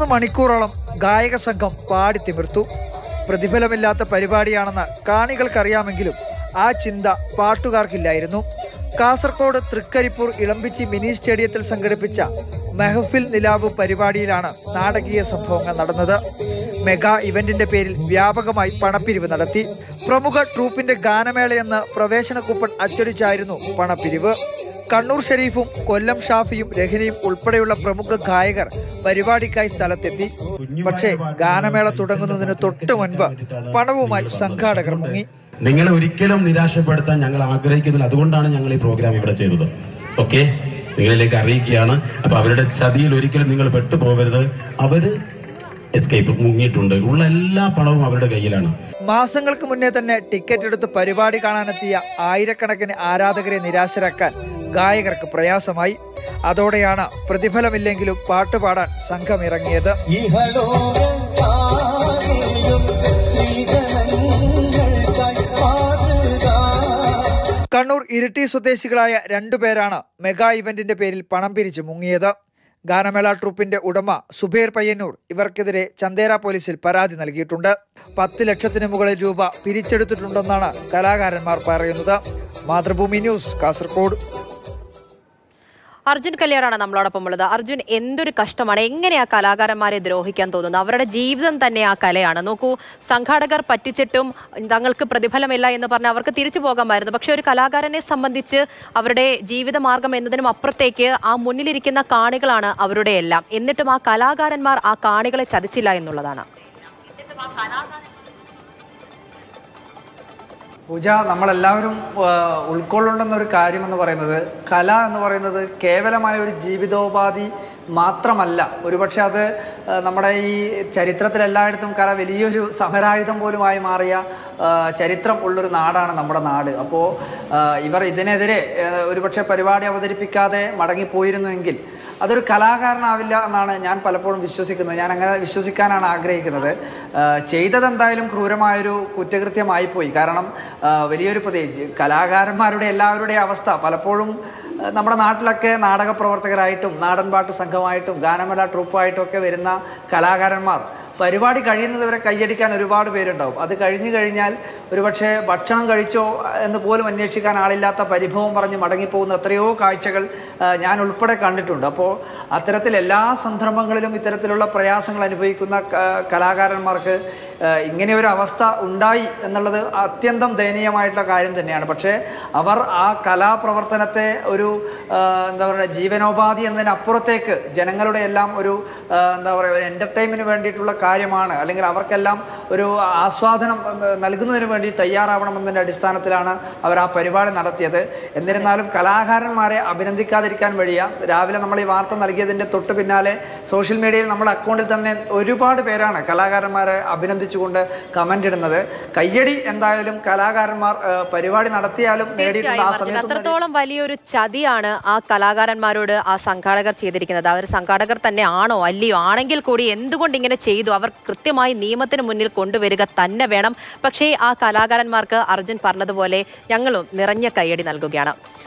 മണിക്കൂറോളം ഗായക സംഘം പാടി തിമിർത്തു പ്രതിഫലമില്ലാത്ത പരിപാടിയാണെന്ന് കാണികൾക്കറിയാമെങ്കിലും ആ ചിന്ത പാട്ടുകാർക്കില്ലായിരുന്നു കാസർഗോഡ് തൃക്കരിപ്പൂർ ഇളമ്പിച്ചി മിനി സ്റ്റേഡിയത്തിൽ സംഘടിപ്പിച്ച മെഹഫിൽ നിലാവ് പരിപാടിയിലാണ് നാടകീയ സംഭവങ്ങൾ നടന്നത് മെഗാ ഇവന്റിന്റെ പേരിൽ വ്യാപകമായി പണപ്പിരിവ് നടത്തി പ്രമുഖ ട്രൂപ്പിന്റെ ഗാനമേളയെന്ന് പ്രവേശന കൂപ്പൺ അച്ചടിച്ചായിരുന്നു പണപ്പിരിവ് കണ്ണൂർ ഷെരീഫും കൊല്ലം ഷാഫിയും രഹനയും ഉൾപ്പെടെയുള്ള പ്രമുഖ ഗായകർ പരിപാടിക്കായി സ്ഥലത്തെത്തി പക്ഷേ ഗാനമേള തുടങ്ങുന്നതിന് തൊട്ട് മുൻപ് പണവുമായി സംഘാടകർ മുങ്ങി നിങ്ങളെ ഒരിക്കലും നിരാശപ്പെടുത്താൻ ഞങ്ങൾ ആഗ്രഹിക്കുന്നില്ല അതുകൊണ്ടാണ് ഞങ്ങൾ ഈ പ്രോഗ്രാം ഇവിടെ ചെയ്തത് ഓക്കെ നിങ്ങളിലേക്ക് അറിയിക്കുകയാണ് അപ്പൊ അവരുടെ ചതിയിൽ ഒരിക്കലും നിങ്ങൾ പെട്ടുപോകരുത് അവര് എസ്കേപ്പ് മുങ്ങിയിട്ടുണ്ട് ഉള്ള എല്ലാ പണവും അവരുടെ കയ്യിലാണ് മാസങ്ങൾക്ക് മുന്നേ തന്നെ ടിക്കറ്റ് എടുത്ത് പരിപാടി കാണാനെത്തിയ ആയിരക്കണക്കിന് ആരാധകരെ നിരാശരാക്കാൻ ഗായകർക്ക് പ്രയാസമായി അതോടെയാണ് പ്രതിഫലമില്ലെങ്കിലും പാട്ടുപാടാൻ സംഘം ഇറങ്ങിയത് കണ്ണൂർ ഇരിട്ടി സ്വദേശികളായ രണ്ടുപേരാണ് മെഗാ ഇവന്റിന്റെ പേരിൽ പണം പിരിച്ച് മുങ്ങിയത് ഗാനമേള ട്രൂപ്പിന്റെ ഉടമ സുബൈർ പയ്യന്നൂർ ഇവർക്കെതിരെ ചന്തേര പോലീസിൽ പരാതി നൽകിയിട്ടുണ്ട് പത്ത് ലക്ഷത്തിന് മുകളിൽ രൂപ പിരിച്ചെടുത്തിട്ടുണ്ടെന്നാണ് കലാകാരന്മാർ പറയുന്നത് മാതൃഭൂമി ന്യൂസ് കാസർഗോഡ് അർജുൻ കല്യാണാണ് നമ്മളോടൊപ്പം ഉള്ളത് അർജുൻ എന്തൊരു കഷ്ടമാണ് എങ്ങനെയാ കലാകാരന്മാരെ ദ്രോഹിക്കാൻ തോന്നുന്നത് അവരുടെ ജീവിതം തന്നെ ആ കലയാണ് നോക്കൂ സംഘാടകർ പറ്റിച്ചിട്ടും തങ്ങൾക്ക് പ്രതിഫലമില്ല എന്ന് പറഞ്ഞ് അവർക്ക് തിരിച്ചു പോകാമായിരുന്നു പക്ഷെ ഒരു കലാകാരനെ സംബന്ധിച്ച് അവരുടെ ജീവിതമാർഗം എന്നതിനും അപ്പുറത്തേക്ക് ആ മുന്നിലിരിക്കുന്ന കാണികളാണ് അവരുടെ എല്ലാം എന്നിട്ടും ആ കലാകാരന്മാർ ആ കാണികളെ ചതിച്ചില്ല എന്നുള്ളതാണ് പൂജ നമ്മളെല്ലാവരും ആ, ഉൾക്കൊള്ളേണ്ടുന്ന ഒരു കാര്യം എന്ന് പറയുന്നത് കല എന്ന് പറയുന്നത് കേവലമായ ഒരു ജീവിതോപാധി മാത്രമല്ല ഒരുപക്ഷെ അത് ആ, നമ്മുടെ ഈ ചരിത്രത്തിൽ എല്ലായിടത്തും കല വലിയൊരു സമരായുധം പോലുമായി മാറിയ ആ, ചരിത്രം ഉള്ളൊരു നാടാണ് നമ്മുടെ നാട് അപ്പോൾ ഇവർ ഇതിനെതിരെ ആ, ഒരുപക്ഷെ പരിപാടി അവതരിപ്പിക്കാതെ മടങ്ങിപ്പോയിരുന്നുവെങ്കിൽ അതൊരു കലാകാരനാവില്ല എന്നാണ് ഞാൻ പലപ്പോഴും വിശ്വസിക്കുന്നത് ഞാൻ അങ്ങനെ വിശ്വസിക്കാനാണ് ആഗ്രഹിക്കുന്നത് ആ, ചെയ്തത് എന്തായാലും ക്രൂരമായൊരു കുറ്റകൃത്യമായിപ്പോയി കാരണം ആ, വലിയൊരു പ്രത്യേകിച്ച് കലാകാരന്മാരുടെ എല്ലാവരുടെയും അവസ്ഥ പലപ്പോഴും ആ, നമ്മുടെ നാട്ടിലൊക്കെ നാടക പ്രവർത്തകരായിട്ടും നാടൻപാട്ട് സംഘമായിട്ടും ഗാനമേള ട്രൂപ്പായിട്ടും ഒക്കെ വരുന്ന കലാകാരന്മാർ പരിപാടി കഴിയുന്നതുവരെ കൈയടിക്കാൻ ഒരുപാട് പേരുണ്ടാവും അത് കഴിഞ്ഞു കഴിഞ്ഞാൽ ഒരുപക്ഷെ ഭക്ഷണം കഴിച്ചോ എന്ന് പോലും അന്വേഷിക്കാൻ ആളില്ലാത്ത പരിഭവം പറഞ്ഞ് മടങ്ങിപ്പോകുന്ന എത്രയോ കാഴ്ചകൾ ആ, ഞാൻ ഉൾപ്പെടെ കണ്ടിട്ടുണ്ട് അപ്പോൾ അത്തരത്തിൽ എല്ലാ സന്ദർഭങ്ങളിലും ഇത്തരത്തിലുള്ള പ്രയാസങ്ങൾ അനുഭവിക്കുന്ന ക- കലാകാരന്മാർക്ക് ആ, ഇങ്ങനെ ഒരു അവസ്ഥ ഉണ്ടായി എന്നുള്ളത് അത്യന്തം ദയനീയമായിട്ടുള്ള കാര്യം തന്നെയാണ് പക്ഷേ അവർ ആ കലാപ്രവർത്തനത്തെ ഒരു ആ, എന്താ പറയുക ജീവനോപാധി എന്നതിനപ്പുറത്തേക്ക് ജനങ്ങളുടെ എല്ലാം ഒരു ആ, എന്താ പറയുക എൻ്റർടൈൻമെൻറ്റിന് വേണ്ടിയിട്ടുള്ള കാര്യമാണ് അല്ലെങ്കിൽ അവർക്കെല്ലാം ഒരു ആസ്വാദനം ആ, നൽകുന്നതിന് വേണ്ടി തയ്യാറാവണമെന്നതിൻ്റെ അടിസ്ഥാനത്തിലാണ് അവർ ആ പരിപാടി നടത്തിയത് എന്നിരുന്നാലും കലാകാരന്മാരെ അഭിനന്ദിക്കാതിരിക്കാൻ വഴിയ രാവിലെ നമ്മൾ ഈ വാർത്ത നൽകിയതിൻ്റെ തൊട്ട് പിന്നാലെ സോഷ്യൽ മീഡിയയിൽ നമ്മുടെ അക്കൗണ്ടിൽ തന്നെ ഒരുപാട് പേരാണ് കലാകാരന്മാരെ അഭിനന്ദിച്ചുകൊണ്ട് കമൻ്റ് ഇടുന്നത് കയ്യടി എന്തായാലും കലാകാരന്മാർ ആ, പരിപാടി നടത്തിയാലും നേടിയിട്ടുള്ള ആ തീർച്ചയായും അർജുൻ, സമയത്ത് അത്രത്തോളം വലിയൊരു ചതിയാണ് ആ കലാകാരന്മാരോട് ആ സംഘാടകർ ചെയ്തിരിക്കുന്നത് അവർ സംഘാടകർ തന്നെ ആണോ അല്ലയോ ആണെങ്കിൽ കൂടി എന്തുകൊണ്ട് ഇങ്ങനെ ചെയ്തു അവർ കൃത്യമായി നിയമത്തിന് മുന്നിൽ കൊണ്ടുവരിക തന്നെ വേണം പക്ഷേ ആ കലാകാരന്മാർക്ക് അർജുൻ പറഞ്ഞതുപോലെ ഞങ്ങളും നിറഞ്ഞ കൈയടി നൽകുകയാണ്